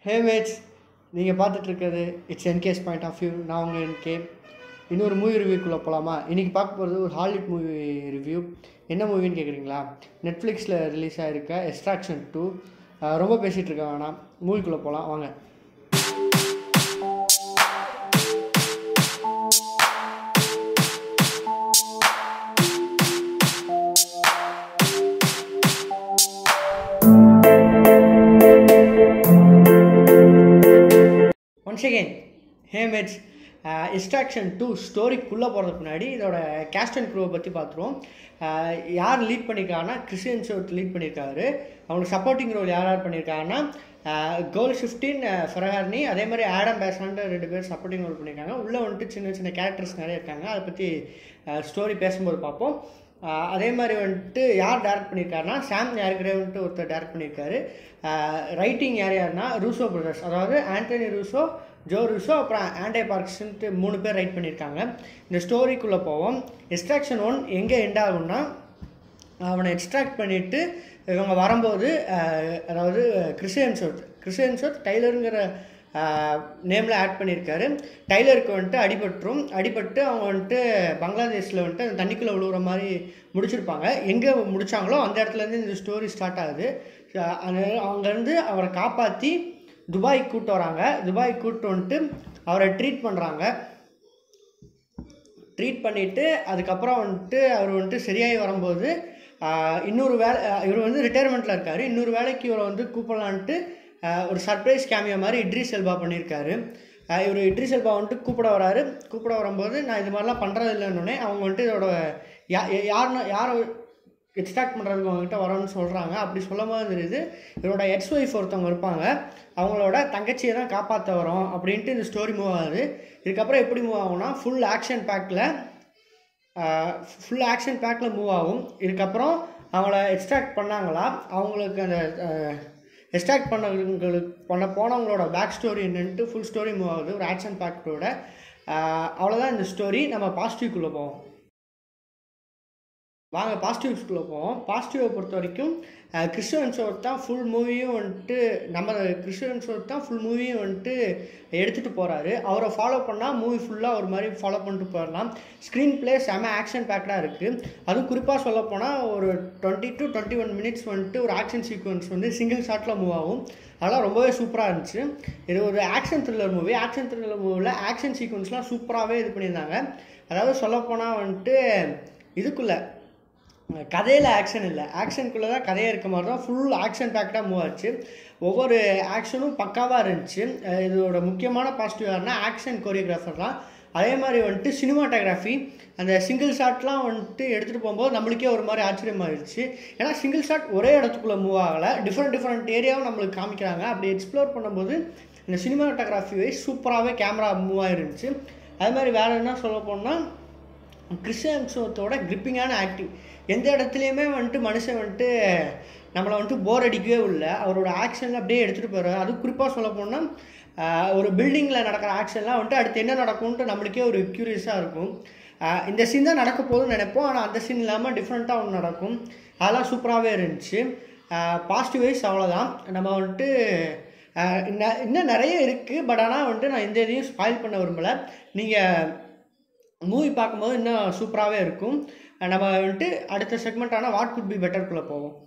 ஹே mates நீங்கள் பார்த்துட்ருக்கிறது it's NK's point of view நான் உங்கள் என்கே இன்னொரு மூவி ரிவ்யூக்குள்ளே போகலாமா இன்றைக்கி பார்க்க போகிறது ஒரு ஹாலிவுட் மூவி ரிவ்யூ என்ன மூவின்னு கேட்குறீங்களா நெட்ஃப்ளிக்ஸில் ரிலீஸ் ஆகிருக்க எக்ஸ்ட்ராக்ஷன் டூ ரொம்ப பேசிகிட்டு இருக்க வேணாம் மூவிக்குள்ளே போகலாம் வாங்க once again hey mates instruction to ஸ்டோரிக்குள்ளே போகிறதுக்கு முன்னாடி இதோட கேஸ்ட் அண்ட் க்ரூவை பற்றி பார்த்துருவோம் அஹ் யார் லீட் பண்ணியிருக்காங்கன்னா கிறிஸ்டியன் ஷோட் லீட் பண்ணியிருக்காரு அவங்களுக்கு சப்போர்ட்டிங் ரோல் யார் யார் பண்ணியிருக்காங்கன்னா கோல் ஃபிஃப்டீன் ஃபெரஹார்னி அதே மாதிரி ஆடம் பேசாண்டு ரெண்டு பேர் சப்போர்ட்டிங் ரோல் பண்ணியிருக்காங்க உள்ளே வந்துட்டு சின்ன சின்ன கேரக்டர்ஸ் நிறைய இருக்காங்க அதை பற்றி ஸ்டோரி பேசும்போது பார்ப்போம் அஹ் அதே மாதிரி வந்துட்டு யார் டேரக்ட் பண்ணியிருக்காருன்னா சாம் யாருக்கிறேன்ட்டு ஒருத்தர் டேரக்ட் பண்ணியிருக்காரு ரைட்டிங் யார் யாருன்னா ரூசோ பிரதர்ஸ் அதாவது ஆண்டனி ரூசோ ஜோ ரூசோ அப்புறம் ஆண்டே பார்க்ஸ்ன்ட்டு மூணு பேர் ரைட் பண்ணியிருக்காங்க இந்த ஸ்டோரிக்குள்ளே போவோம் எக்ஸ்ட்ராக்ஷன் ஒன் எங்கே எண்ட் ஆகும்னா அவனை எக்ஸ்ட்ராக்ட் பண்ணிவிட்டு இவங்க வரும்போது அஹ், அதாவது கிறிஸ்டியன் ஷோத் கிறிஸ்டியன் ஷோத் டைலருங்கிற நேமில் ஆட் பண்ணியிருக்காரு டைலருக்கு வந்துட்டு அடிபட்டுரும் அடிபட்டு அவங்க வந்துட்டு பங்களாதேஷில் வந்துட்டு அந்த தண்ணிக்குள்ளே விழுவுற மாதிரி முடிச்சிருப்பாங்க எங்கே முடிச்சாங்களோ அந்த இடத்துலேருந்து இந்த ஸ்டோரி ஸ்டார்ட் ஆகுது அஹ் அந்த அங்கேருந்து அவரை காப்பாற்றி துபாய்க்கு கூப்பிட்டு வராங்க துபாய்க்கு கூப்பிட்டு வந்துட்டு அவரை ட்ரீட் பண்ணுறாங்க ட்ரீட் பண்ணிவிட்டு அதுக்கப்புறம் வந்துட்டு அவர் வந்துட்டு சரியாகி வரும்போது ஆஹ், இன்னொரு வேலை இவர் வந்து ரிட்டையர்மெண்ட்டில் இருக்கார் இன்னொரு வேலைக்கு இவரை வந்து கூப்பிடலான்ட்டு ஆஹ், ஒரு சர்ப்ரைஸ் கேமியோ மாதிரி இட்ரிஸ் செல்பா பண்ணியிருக்காரு ஆஹ், இவர் இட்ரிஸ் செல்பா வந்துட்டு கூப்பிட வராரு கூப்பிட வரும்போது நான் இது மாதிரிலாம் பண்ணுறது இல்லைன்னொடனே அவங்க வந்துட்டு இதோட யா யாருன்னா யாரை எக்ஸ்ட்ராக்ட் பண்ணுறதுக்கு அவங்ககிட்ட வரோன்னு சொல்கிறாங்க அப்படி சொல்லும் போது தெரியுது இவரோட எக்ஸ் ஒய்ஃப் ஒருத்தவங்க இருப்பாங்க அவங்களோட தங்கச்சியை தான் காப்பாற்ற வரோம் அப்படின்ட்டு இந்த ஸ்டோரி மூவ் ஆகுது இதுக்கப்புறம் எப்படி மூவ் ஆகும்னா ஃபுல் ஆக்ஷன் பேக்கில் ஃபுல் ஆக்ஷன் பேக்கில் மூவ் ஆகும் இதுக்கப்புறம் அவங்கள எக்ஸ்ட்ராக்ட் பண்ணாங்களா அவங்களுக்கு அந்த எக்ஸ்ட்ராக்ட் பண்ணவங்களுக்கு பண்ண போனவங்களோட பேக் ஸ்டோரி என்னன்ட்டு ஃபுல் ஸ்டோரி மூவ் ஆகுது ஒரு ஆக்ஷன் பேக்கோட அவ்வளோதான் இந்த ஸ்டோரி நம்ம பாசிட்டிவ்க்குள்ளே போவோம் வாங்க பாசிட்டிவ்ஸ்குள்ளே போவோம் பாசிட்டிவை பொறுத்த வரைக்கும் கிறிஸ்டவன் ஷோர் தான் ஃபுல் மூவியும் வந்துட்டு நம்ம கிறிஸ்டவன் ஷோர் தான் ஃபுல் மூவியும் வந்துட்டு எடுத்துகிட்டு போகிறாரு அவரை ஃபாலோ பண்ணால் மூவி ஃபுல்லாக ஒரு மாதிரி ஃபாலோ பண்ணிட்டு போயிடலாம் ஸ்க்ரீன் ப்ளே செம ஆக்ஷன் பேக்கடாக இருக்குது அதுவும் குறிப்பாக சொல்ல போனால் ஒரு twenty to twenty one minutes வந்துட்டு ஒரு ஆக்ஷன் சீக்வன்ஸ் வந்து சிங்கிள் ஷாட்டில் மூவ் ஆகும் அதெல்லாம் ரொம்பவே சூப்பராக இருந்துச்சு இது ஒரு action thriller movie action thriller மூவியில் ஆக்ஷன் சீக்வன்ஸ்லாம் சூப்பராகவே இது பண்ணியிருந்தாங்க அதாவது சொல்லப்போனால் வந்துட்டு இதுக்குள்ளே கதையில் ஆக்ஷன் இல்லை ஆக்ஷனுக்குள்ளே தான் கதையாக இருக்க மாதிரி தான் ஃபுல் ஆக்ஷன் பேக்டாக மூவ் ஆச்சு ஒவ்வொரு ஆக்ஷனும் பக்காவாக இருந்துச்சு அஹ் இதோட முக்கியமான பாசிட்டிவ் யாருன்னா ஆக்ஷன் கோரியோகிராஃபர் தான் அதே மாதிரி வந்துட்டு சினிமாட்டோகிராஃபி அந்த சிங்கிள் ஷாட்லாம் வந்துட்டு எடுத்துகிட்டு போகும்போது நம்மளுக்கே ஒரு மாதிரி ஆச்சரியமாயிருச்சு ஏன்னா சிங்கிள் ஷாட் ஒரே இடத்துக்குள்ளே மூவ் ஆகலை டிஃப்ரெண்ட் டிஃப்ரெண்ட் ஏரியாவும் நம்மளுக்கு காமிக்கிறாங்க அப்படி எக்ஸ்ப்ளோர் பண்ணும்போது இந்த சினிமாட்டோகிராஃபி வைஸ் சூப்பராகவே கேமரா மூவ் ஆயிருந்துச்சு அது மாதிரி வேறு என்ன சொல்ல போனால் கிறிஸ்டியன் ஷோத்தோட கிரிப்பிங்கான ஆக்டிங் எந்த இடத்துலையுமே வந்துட்டு மனுஷன் வந்துட்டு நம்மளை வந்துட்டு போர் அடிக்கவே இல்லை அவரோட ஆக்ஷனில் அப்படியே எடுத்துகிட்டு போகிறார் அது குறிப்பாக சொல்ல போனால் ஒரு பில்டிங்கில் நடக்கிற ஆக்ஷன்லாம் வந்துட்டு அடுத்து என்ன நடக்கும்ன்ட்டு நம்மளுக்கே ஒரு க்யூரியஸாக இருக்கும் ஆஹ் இந்த சீன் தான் நடக்க போகுதுன்னு நினைப்போம் ஆனால் அந்த சீன் இல்லாமல் டிஃப்ரெண்ட்டாக ஒன்று நடக்கும் அதெல்லாம் சூப்பராகவே இருந்துச்சு பாசிட்டிவ் வைஸ் அவ்வளோதான் நம்ம வந்துட்டு ஆஹ் இன்ன- இன்னும் நிறைய இருக்குது பட் ஆனால் வந்துட்டு நான் எந்த இதையும் ஸ்பாயில் பண்ண விரும்பலை நீங்கள் மூவி பார்க்கும்போது இன்னும் சூப்பராகவே இருக்கும் அஹ் நம்ம வந்துட்டு அடுத்த செக்மெண்ட்டான வாட் குட் பி பெட்டர்க்குள்ளே போவோம்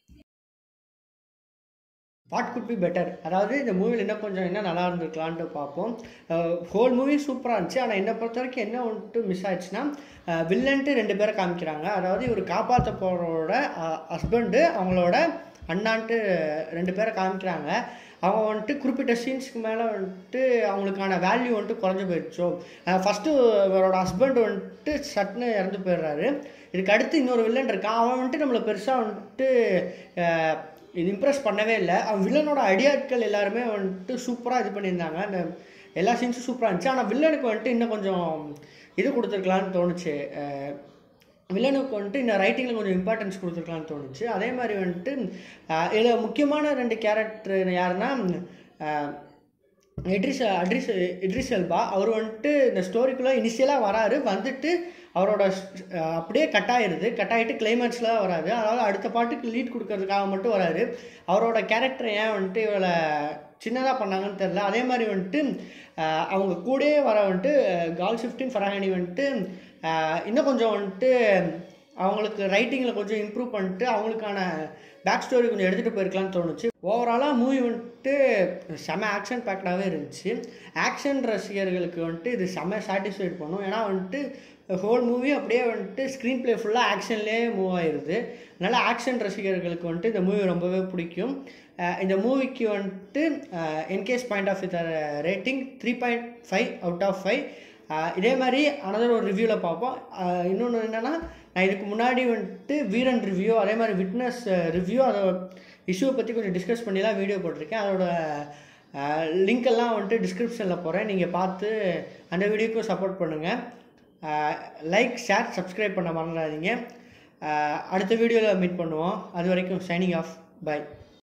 வாட் குட் பி பெட்டர் அதாவது இந்த மூவியில் இன்னும் கொஞ்சம் என்ன நல்லா இருந்திருக்கலான்ட்டு பார்ப்போம் ஹோல் மூவி சூப்பராக இருந்துச்சு ஆனால் என்னை பொறுத்த வரைக்கும் என்ன வந்துட்டு மிஸ் ஆயிடுச்சுன்னா வில்லன்ட்டு ரெண்டு பேரை காமிக்கிறாங்க அதாவது இவர் காப்பாற்ற போகிறவரோட ஹஸ்பண்டு அவங்களோட அண்ணான்ட்டு ரெண்டு பேரை காமிக்கிறாங்க அவங்க வந்துட்டு குறிப்பிட்ட சீன்ஸ்க்கு மேலே வந்துட்டு அவங்களுக்கான வேல்யூ வந்துட்டு குறைஞ்சு போயிடுச்சோ ஃபஸ்ட்டு இவரோட ஹஸ்பண்ட் வந்துட்டு சட்னு இறந்து போயிடுறாரு இதுக்கு அடுத்து இன்னொரு வில்லன் இருக்கான் அவன் வந்துட்டு நம்மளை பெருசாக வந்துட்டு அஹ், இது இம்ப்ரெஸ் பண்ணவே இல்லை அவன் வில்லனோட ஐடியாக்கள் எல்லாருமே வந்துட்டு சூப்பராக இது பண்ணியிருந்தாங்க அந்த எல்லா சீன்ஸும் சூப்பராக இருந்துச்சு ஆனால் வில்லனுக்கு வந்துட்டு இன்னும் கொஞ்சம் இது கொடுத்துருக்கலான்னு தோணுச்சு அஹ், வில்லனுக்கு வந்துட்டு இந்த ரைட்டிங்கில் கொஞ்சம் இம்பார்ட்டன்ஸ் கொடுத்துருக்கலான்னு தோணுச்சு அதே மாதிரி வந்துட்டு அஹ், இதில் முக்கியமான ரெண்டு கேரக்டர் யாருன்னா அஹ், இட்ரிஸ் அட்ரிஸ் இட்ரிஸ் எல்பா அவர் வந்துட்டு இந்த ஸ்டோரிக்குள்ளே இனிஷியலாக வராரு வந்துட்டு அவரோட அஹ், அப்படியே கட் ஆயிருது கட் ஆகிட்டு கிளைமேக்ஸில் தான் வராது அதாவது அடுத்த பாட்டுக்கு லீட் கொடுக்கறதுக்காக மட்டும் வராரு அவரோட கேரக்டர் ஏன் வந்துட்டு இவளை சின்னதாக பண்ணாங்கன்னு தெரில அதே மாதிரி வந்துட்டு அஹ், அவங்க கூடயே வர வந்துட்டு கால் ஷிஃப்டின் ஃபரஹானி வந்துட்டு அஹ், இன்னும் கொஞ்சம் வந்துட்டு அவங்களுக்கு ரைட்டிங்கில் கொஞ்சம் இம்ப்ரூவ் பண்ணிட்டு அவங்களுக்கான பேக் ஸ்டோரி கொஞ்சம் எடுத்துகிட்டு போயிருக்கலாம்னு தோணுச்சு ஓவராலாக மூவி வந்துட்டு செம ஆக்ஷன் பேக்டாகவே இருந்துச்சு ஆக்ஷன் ரசிகர்களுக்கு வந்துட்டு இது செம சாட்டிஸ்ஃபைட் பண்ணும் ஏன்னா வந்துட்டு ஹோல் மூவி அப்படியே வந்துட்டு ஸ்க்ரீன் ப்ளே ஃபுல்லாக ஆக்ஷன்லேயே மூவ் ஆயிடுது அதனால் ஆக்ஷன் ரசிகர்களுக்கு வந்துட்டு இந்த மூவி ரொம்பவே பிடிக்கும் அஹ் இந்த மூவிக்கு வந்துட்டு NK's point of with rating three point five out of five இதே மாதிரி அனதர் ஒரு ரிவ்யூவில் பார்ப்போம் இன்னொன்று என்னென்னா நான் இதுக்கு முன்னாடி வந்துட்டு வீரன் ரிவ்யூ அதே மாதிரி விட்னஸ் ரிவ்யூ அதோட இஷ்யூவை பற்றி கொஞ்சம் டிஸ்கஸ் பண்ணி தான் வீடியோ போட்டிருக்கேன் அதோட லிங்க் எல்லாம் வந்துட்டு டிஸ்கிரிப்ஷனில் போகிறேன் நீங்கள் பார்த்து அந்த வீடியோக்கும் சப்போர்ட் பண்ணுங்கள் லைக் ஷேர் சப்ஸ்கிரைப் பண்ண மறந்துடாதீங்க அஹ் அடுத்த வீடியோவில் மீட் பண்ணுவோம் அது வரைக்கும் சைனிங் ஆஃப் பை